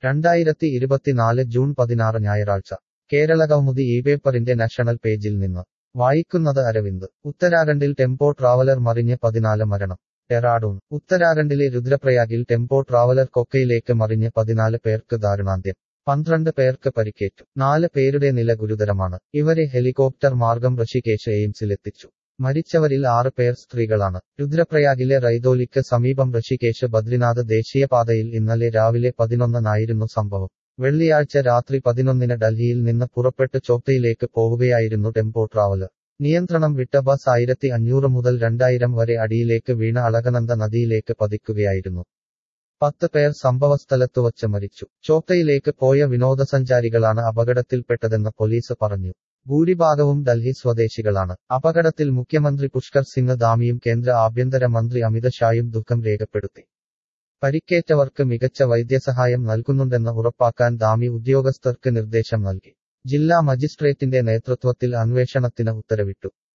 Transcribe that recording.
രണ്ടായിരത്തി ഇരുപത്തിനാല് ജൂൺ പതിനാറ് ഞായറാഴ്ച കേരളകൗമുദി ഈ പേപ്പറിന്റെ നാഷണൽ പേജിൽ നിന്ന് വായിക്കുന്നത് അരവിന്ദ് ഉത്തരാഖണ്ഡിൽ ടെമ്പോ ട്രാവലർ മറിഞ്ഞ് പതിനാല് മരണം ഡെറാഡൂൺ ഉത്തരാഖണ്ഡിലെ രുദ്രപ്രയാഗിൽ ടെമ്പോ ട്രാവലർ കൊക്കയിലേക്ക് മറിഞ്ഞ് പതിനാല് പേർക്ക് ദാരുണാന്ത്യം പന്ത്രണ്ട് പേർക്ക് പരിക്കേറ്റു നാല് പേരുടെ നില ഗുരുതരമാണ് ഇവരെ ഹെലികോപ്റ്റർ മാർഗം ഋഷികേശ് എയിംസിലെത്തിച്ചു മരിച്ചവരിൽ ആറ് പേർ സ്ത്രീകളാണ് രുദ്രപ്രയാഗിലെ റൈദോലിക്ക് സമീപം ഋഷികേശ് ബദ്രിനാഥ് ദേശീയപാതയിൽ ഇന്നലെ രാവിലെ പതിനൊന്നിനായിരുന്നു സംഭവം വെള്ളിയാഴ്ച രാത്രി പതിനൊന്നിന് ഡൽഹിയിൽ നിന്ന് പുറപ്പെട്ട് ചോപ്തയിലേക്ക് പോവുകയായിരുന്നു ടെമ്പോ ട്രാവലർ നിയന്ത്രണം വിട്ട ബസ് ആയിരത്തി അഞ്ഞൂറ് മുതൽ രണ്ടായിരം വരെ അടിയിലേക്ക് വീണ അളകനന്ദ നദിയിലേക്ക് പതിക്കുകയായിരുന്നു പത്ത് പേർ സംഭവസ്ഥലത്തു വച്ച് മരിച്ചു ചോപ്തയിലേക്ക് പോയ വിനോദസഞ്ചാരികളാണ് അപകടത്തിൽപ്പെട്ടതെന്ന് പോലീസ് പറഞ്ഞു ഭൂരിഭാഗവും ഡൽഹി സ്വദേശികളാണ് അപകടത്തിൽ മുഖ്യമന്ത്രി പുഷ്കർ സിംഗ് ധാമിയും കേന്ദ്ര ആഭ്യന്തര മന്ത്രി അമിത് ഷായും ദുഃഖം രേഖപ്പെടുത്തി പരിക്കേറ്റവർക്ക് മികച്ച വൈദ്യസഹായം നൽകുന്നുണ്ടെന്ന് ഉറപ്പാക്കാൻ ധാമി ഉദ്യോഗസ്ഥർക്ക് നിർദ്ദേശം നൽകി ജില്ലാ മജിസ്ട്രേറ്റിന്റെ നേതൃത്വത്തിൽ അന്വേഷണത്തിന് ഉത്തരവിട്ടു